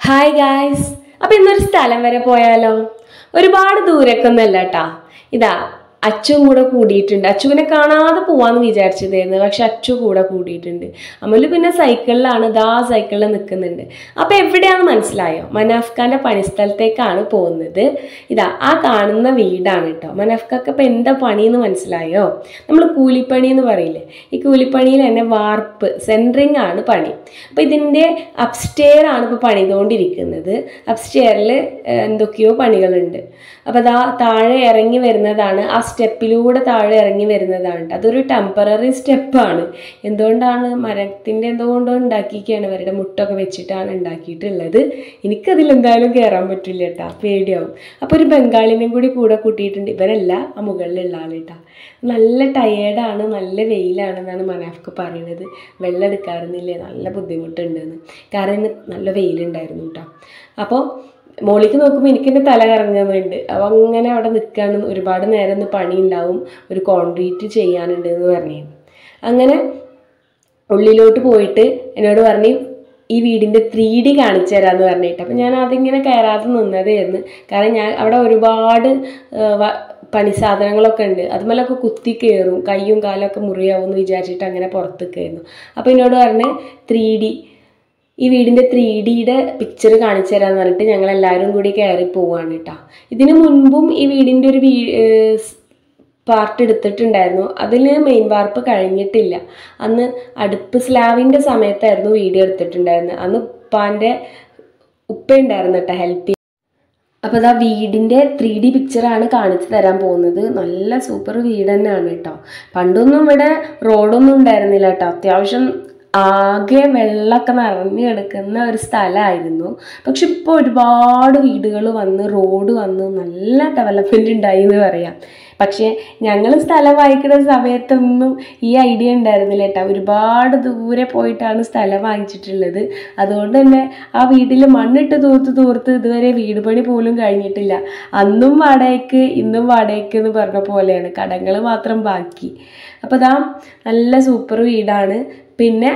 Hi guys അപ്പം ഇന്നൊരു സ്ഥലം വരെ പോയാലോ ഒരുപാട് ദൂരേക്കൊന്നുമല്ല കേട്ടാ ഇതാ അച്ചും കൂടെ കൂടിയിട്ടുണ്ട് അച്ചുവിനെ കാണാതെ പോവാന്ന് വിചാരിച്ചതായിരുന്നു പക്ഷെ അച്ചു കൂടെ കൂടിയിട്ടുണ്ട് അമല് പിന്നെ സൈക്കിളിലാണ് ദാ സൈക്കിളിൽ നിൽക്കുന്നുണ്ട് അപ്പം എവിടെയാണെന്ന് മനസ്സിലായോ മനാഫ്ഖാന്റെ പണിസ്ഥലത്തേക്കാണ് പോകുന്നത് ഇതാ ആ കാണുന്ന വീടാണ് കേട്ടോ മനാഫ്ഖക്ക് ഇപ്പം എന്താ പണിയെന്ന് മനസ്സിലായോ നമ്മൾ കൂലിപ്പണി എന്ന് പറയില്ലേ ഈ കൂലിപ്പണിയിൽ തന്നെ വാർപ്പ് സെൻട്രിങ് ആണ് പണി അപ്പോൾ ഇതിൻ്റെ അപ്സ്റ്റെയർ ആണ് ഇപ്പോൾ പണിതുകൊണ്ടിരിക്കുന്നത് അപ്സ്റ്റെയറിൽ എന്തൊക്കെയോ പണികളുണ്ട് അപ്പോൾ അതാ താഴെ ഇറങ്ങി വരുന്നതാണ് ആ സ്റ്റെപ്പിലൂടെ താഴെ ഇറങ്ങി വരുന്നതാണ് ട്ടോ. അതൊരു ടെമ്പററി സ്റ്റെപ്പാണ് എന്തുകൊണ്ടാണ് മരത്തിൻ്റെ എന്തുകൊണ്ടോ ഉണ്ടാക്കിയൊക്കെയാണ് ഇവരുടെ മുട്ടൊക്കെ വെച്ചിട്ടാണ് ഉണ്ടാക്കിയിട്ടുള്ളത് എനിക്കതിൽ എന്തായാലും കയറാൻ പറ്റില്ല കേട്ടാ പേടിയാവും അപ്പോൾ ഒരു ബംഗാളിനെയും കൂടി കൂടെ കൂട്ടിയിട്ടുണ്ട് ഇവരല്ല ആ മുകളിലുള്ള ആൾ കേട്ടാ നല്ല ടയേർഡാണ് നല്ല വെയിലാണെന്നാണ് മനാഫ്ക്ക് പറയുന്നത് വെള്ളം എടുക്കാറുന്നില്ലേ നല്ല ബുദ്ധിമുട്ടുണ്ടെന്ന് കാരണം ഇന്ന് നല്ല വെയിലുണ്ടായിരുന്നു കേട്ടോ അപ്പോൾ മോളിക്ക് നോക്കുമ്പോൾ എനിക്കെൻ്റെ തല കറങ്ങുന്നുണ്ട് അപ്പോൾ അങ്ങനെ അവിടെ നിൽക്കുകയാണ് ഒരുപാട് നേരം ഒന്ന് പണി ഉണ്ടാവും ഒരു കോൺക്രീറ്റ് ചെയ്യാനുണ്ട് എന്ന് പറഞ്ഞു അങ്ങനെ ഉള്ളിലോട്ട് പോയിട്ട് എന്നോട് പറഞ്ഞു ഈ വീടിൻ്റെ ത്രീ ഡി കാണിച്ചു തരാമെന്ന് പറഞ്ഞിട്ട് അപ്പം ഞാൻ അതിങ്ങനെ കയറാതെ നിന്നതായിരുന്നു കാരണം ഞാൻ അവിടെ ഒരുപാട് ആ, വ- പണി സാധനങ്ങളൊക്കെ ഉണ്ട് അതുമല്ലൊക്കെ കുത്തി കയറും കയ്യും കാലൊക്കെ മുറിയാവും എന്ന് വിചാരിച്ചിട്ട് അങ്ങനെ പുറത്തേക്കായിരുന്നു അപ്പോൾ എന്നോട് പറഞ്ഞ് ത്രീ ഡി ഈ വീടിൻ്റെ ത്രീ ഡിയുടെ പിക്ചർ കാണിച്ചു തരാമെന്ന് പറഞ്ഞിട്ട് ഞങ്ങൾ എല്ലാവരും കൂടി കയറി പോവാണ് കേട്ടോ ഇതിനു മുൻപും ഈ വീടിൻ്റെ ഒരു വീ പാർട്ട് എടുത്തിട്ടുണ്ടായിരുന്നു അതിൽ മെയിൻ വാർപ്പ് കഴിഞ്ഞിട്ടില്ല അന്ന് അടുപ്പ് സ്ലാവിൻ്റെ സമയത്തായിരുന്നു വീഡിയോ എടുത്തിട്ടുണ്ടായിരുന്നത് അന്ന് ഉപ്പാൻ്റെ ഉപ്പ ഉണ്ടായിരുന്നു കേട്ടോ ഹെൽപ്പ് അപ്പോൾ അതാ വീടിൻ്റെ ത്രീ ഡി പിക്ചറാണ് കാണിച്ചു തരാൻ പോകുന്നത് നല്ല സൂപ്പർ വീട് തന്നെയാണ് കേട്ടോ പണ്ടൊന്നും ഇവിടെ റോഡൊന്നും ഉണ്ടായിരുന്നില്ല കേട്ടോ അത്യാവശ്യം ആകെ വെള്ളമൊക്കെ നിറഞ്ഞു കിടക്കുന്ന ഒരു സ്ഥലമായിരുന്നു പക്ഷെ ഇപ്പോൾ ഒരുപാട് വീടുകൾ വന്ന് റോഡ് വന്ന് നല്ല ഡെവലപ്മെൻറ്റ് ഉണ്ടായി എന്ന് പറയാം പക്ഷേ ഞങ്ങൾ സ്ഥലം വാങ്ങിക്കുന്ന സമയത്തൊന്നും ഈ ഐഡിയ ഉണ്ടായിരുന്നില്ല കേട്ടോ ഒരുപാട് ദൂരെ പോയിട്ടാണ് സ്ഥലം വാങ്ങിച്ചിട്ടുള്ളത് അതുകൊണ്ട് തന്നെ ആ വീട്ടിൽ മണ്ണിട്ട് തൂർത്ത് തൂർത്ത് ഇതുവരെ വീട് പണി പോലും കഴിഞ്ഞിട്ടില്ല അന്നും വാടകയ്ക്ക് ഇന്നും വാടകയ്ക്ക് എന്ന് പറഞ്ഞ പോലെയാണ് കടങ്ങൾ മാത്രം ബാക്കി അപ്പോൾ ഇതാ നല്ല സൂപ്പർ വീടാണ് പിന്നെ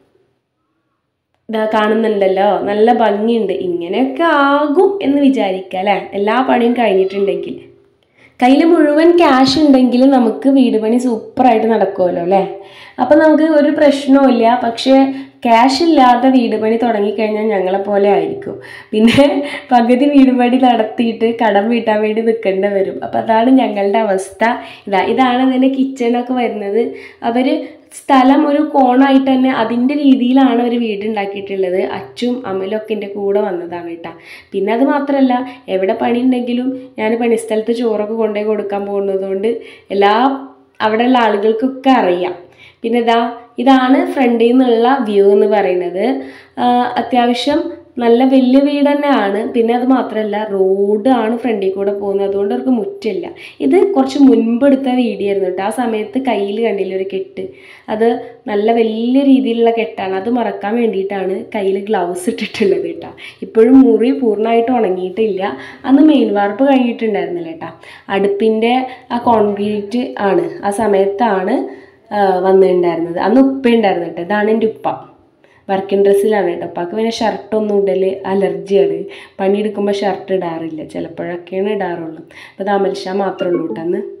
ഇതാ കാണുന്നുണ്ടല്ലോ നല്ല ഭംഗിയുണ്ട് ഇങ്ങനെയൊക്കെ ആകും എന്ന് വിചാരിക്കുക അല്ലേ എല്ലാ പണിയും കഴിഞ്ഞിട്ടുണ്ടെങ്കിൽ കയ്യിൽ മുഴുവൻ ക്യാഷ് ഉണ്ടെങ്കിൽ നമുക്ക് വീട് പണി സൂപ്പറായിട്ട് നടക്കുമല്ലോ അല്ലേ അപ്പം നമുക്ക് ഒരു പ്രശ്നവുമില്ല പക്ഷേ ക്യാഷ് ഇല്ലാതെ വീട് പണി തുടങ്ങിക്കഴിഞ്ഞാൽ ഞങ്ങളെ പോലെ ആയിരിക്കും പിന്നെ പകുതി വീട് പണി നടത്തിയിട്ട് കടം വീട്ടാൻ വേണ്ടി നിൽക്കേണ്ടി വരും അപ്പം അതാണ് ഞങ്ങളുടെ അവസ്ഥ ഇതാ ഇതാണ് ഇതിൻ്റെ കിച്ചണൊക്കെ വരുന്നത് അവർ സ്ഥലം ഒരു കോണായിട്ട് തന്നെ അതിൻ്റെ രീതിയിലാണ് അവർ വീട് ഉണ്ടാക്കിയിട്ടുള്ളത് അച്ചും അമലും ഒക്കെ എൻ്റെ കൂടെ വന്നതാണ് കേട്ടോ പിന്നെ അത് മാത്രമല്ല എവിടെ പണി ഉണ്ടെങ്കിലും ഞാൻ പണിസ്ഥലത്ത് ചോറൊക്കെ കൊണ്ടുപോയി കൊടുക്കാൻ പോകുന്നതുകൊണ്ട് എല്ലാ അവിടെയുള്ള ആളുകൾക്കൊക്കെ അറിയാം പിന്നെ ഇതാ ഇതാണ് ഫ്രണ്ടിൽ നിന്നുള്ള വ്യൂ എന്ന് പറയുന്നത് ആഹ് അത്യാവശ്യം നല്ല വലിയ വീട് തന്നെയാണ് പിന്നെ അത് മാത്രമല്ല റോഡാണ് ഫ്രണ്ടിൽ കൂടെ പോകുന്നത് അതുകൊണ്ട് അവർക്ക് മുറ്റില്ല ഇത് കുറച്ച് മുൻപ് എടുത്ത വീഡിയോ ആയിരുന്നു കേട്ടോ ആ സമയത്ത് കയ്യിൽ കണ്ടില്ല ഒരു കെട്ട് അത് നല്ല വലിയ രീതിയിലുള്ള കെട്ടാണ് അത് മറക്കാൻ വേണ്ടിയിട്ടാണ് കയ്യിൽ ഗ്ലൗസ് ഇട്ടിട്ടുള്ളത് കേട്ടോ ഇപ്പോഴും മുറി പൂർണ്ണമായിട്ട് ഉണങ്ങിയിട്ടില്ല അന്ന് മെയിൻ വാർപ്പ് കഴിഞ്ഞിട്ടുണ്ടായിരുന്നില്ല കേട്ടോ അടുപ്പിൻ്റെ ആ കോൺക്രീറ്റ് ആണ് ആ സമയത്താണ് ആ, വന്നിട്ടുണ്ടായിരുന്നത് അന്ന് ഉപ്പ ഉണ്ടായിരുന്നു കേട്ടോ ഇതാണ് എൻ്റെ ഉപ്പ വർക്കിംഗ് ഡ്രസ്സിലാണ് കേട്ടോ ഉപ്പാക്ക് പിന്നെ ഷർട്ടൊന്നും ഇടൽ അലർജിയാണ് പണിയെടുക്കുമ്പോൾ ഷർട്ട് ഇടാറില്ല ചിലപ്പോഴൊക്കെയാണ് ഇടാറുള്ളൂ അപ്പോൾ അത് അമൽഷാ മാത്രമേ ഉള്ളൂ കേട്ടോ അന്ന്